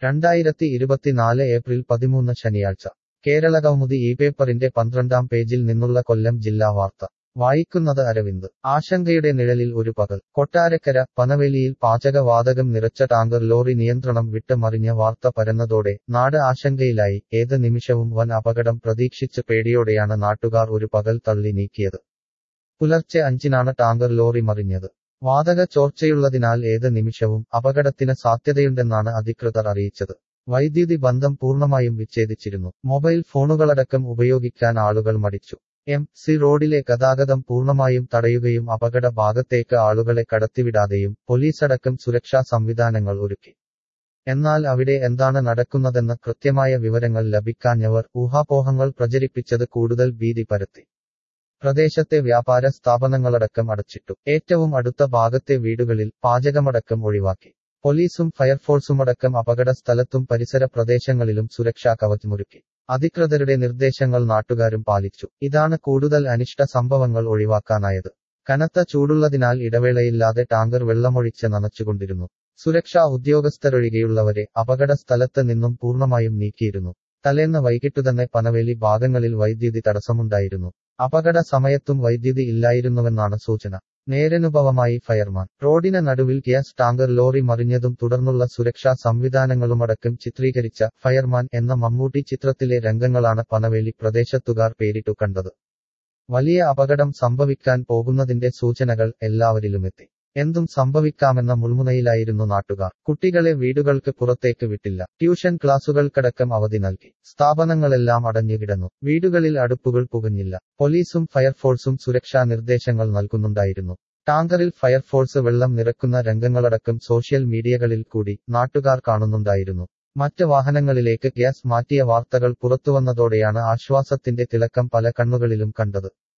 രണ്ടായിരത്തി ഇരുപത്തിനാല് ഏപ്രിൽ പതിമൂന്ന് ശനിയാഴ്ച കേരള കൗമുദി ഈ പേപ്പറിന്റെ പന്ത്രണ്ടാം പേജിൽ നിന്നുള്ള കൊല്ലം ജില്ലാ വാർത്ത വായിക്കുന്നത് അരവിന്ദ് ആശങ്കയുടെ നിഴലിൽ ഒരു പകൽ കൊട്ടാരക്കര പനവേലിയിൽ പാചകവാതകം നിറച്ച ടാങ്കർ ലോറി നിയന്ത്രണം വിട്ട് മറിഞ്ഞ വാർത്ത പരന്നതോടെ നാട് ആശങ്കയിലായി ഏത് നിമിഷവും വൻ അപകടം പ്രതീക്ഷിച്ച് പേടിയോടെയാണ് നാട്ടുകാർ ഒരു പകൽ തള്ളി നീക്കിയത് പുലർച്ചെ അഞ്ചിനാണ് ടാങ്കർ ലോറി മറിഞ്ഞത് വാതക ചോർച്ചയുള്ളതിനാൽ ഏത് നിമിഷവും അപകടത്തിന് സാധ്യതയുണ്ടെന്നാണ് അധികൃതർ അറിയിച്ചത് വൈദ്യുതി ബന്ധം പൂർണ്ണമായും വിച്ഛേദിച്ചിരുന്നു മൊബൈൽ ഫോണുകളടക്കം ഉപയോഗിക്കാൻ ആളുകൾ മടിച്ചു എം സി റോഡിലെ ഗതാഗതം പൂർണ്ണമായും തടയുകയും അപകട ഭാഗത്തേക്ക് ആളുകളെ കടത്തിവിടാതെയും പോലീസടക്കം സുരക്ഷാ സംവിധാനങ്ങൾ ഒരുക്കി എന്നാൽ അവിടെ എന്താണ് നടക്കുന്നതെന്ന് കൃത്യമായ വിവരങ്ങൾ ലഭിക്കാഞ്ഞവർ ഊഹാപോഹങ്ങൾ പ്രചരിപ്പിച്ചത് കൂടുതൽ ഭീതി പരത്തി പ്രദേശത്തെ വ്യാപാര സ്ഥാപനങ്ങളടക്കം അടച്ചിട്ടു ഏറ്റവും അടുത്ത ഭാഗത്തെ വീടുകളിൽ പാചകമടക്കം ഒഴിവാക്കി പോലീസും ഫയർഫോഴ്സുമടക്കം അപകട സ്ഥലത്തും പരിസര പ്രദേശങ്ങളിലും സുരക്ഷാ കവചമൊരുക്കി അധികൃതരുടെ നിർദ്ദേശങ്ങൾ നാട്ടുകാരും പാലിച്ചു ഇതാണ് കൂടുതൽ അനിഷ്ട സംഭവങ്ങൾ ഒഴിവാക്കാനായത് കനത്ത ചൂടുള്ളതിനാൽ ഇടവേളയില്ലാതെ ടാങ്കർ വെള്ളമൊഴിച്ച് നനച്ചുകൊണ്ടിരുന്നു സുരക്ഷാ ഉദ്യോഗസ്ഥരൊഴികെയുള്ളവരെ അപകട സ്ഥലത്ത് നിന്നും പൂർണ്ണമായും നീക്കിയിരുന്നു തലേന്ന് വൈകിട്ടുതന്നെ പനവേലി ഭാഗങ്ങളിൽ വൈദ്യുതി തടസ്സമുണ്ടായിരുന്നു അപകട സമയത്തും വൈദ്യുതി ഇല്ലായിരുന്നുവെന്നാണ് സൂചന നേരനുഭവമായി ഫയർമാൻ റോഡിന് നടുവിൽ ഗ്യാസ് ടാങ്കർ ലോറി മറിഞ്ഞതും തുടർന്നുള്ള സുരക്ഷാ സംവിധാനങ്ങളുമടക്കം ചിത്രീകരിച്ച ഫയർമാൻ എന്ന മമ്മൂട്ടി ചിത്രത്തിലെ രംഗങ്ങളാണ് പനവേലി പ്രദേശത്തുകാർ പേരിട്ടു കണ്ടത് വലിയ അപകടം സംഭവിക്കാൻ പോകുന്നതിന്റെ സൂചനകൾ എല്ലാവരിലുമെത്തി എന്തും സംഭവിക്കാമെന്ന മുൾമുനയിലായിരുന്നു നാട്ടുകാർ കുട്ടികളെ വീടുകൾക്ക് പുറത്തേക്ക് വിട്ടില്ല ട്യൂഷൻ ക്ലാസുകൾക്കടക്കം അവധി നൽകി സ്ഥാപനങ്ങളെല്ലാം അടഞ്ഞുകിടന്നു വീടുകളിൽ അടുപ്പുകൾ പുകഞ്ഞില്ല പോലീസും ഫയർഫോഴ്സും സുരക്ഷാ നിർദ്ദേശങ്ങൾ നൽകുന്നുണ്ടായിരുന്നു ടാങ്കറിൽ ഫയർഫോഴ്സ് വെള്ളം നിറക്കുന്ന രംഗങ്ങളടക്കം സോഷ്യൽ മീഡിയകളിൽ കൂടി നാട്ടുകാർ കാണുന്നുണ്ടായിരുന്നു മറ്റ് വാഹനങ്ങളിലേക്ക് ഗ്യാസ് മാറ്റിയ വാർത്തകൾ പുറത്തുവന്നതോടെയാണ് ആശ്വാസത്തിന്റെ തിളക്കം പല കണ്ണുകളിലും കണ്ടത്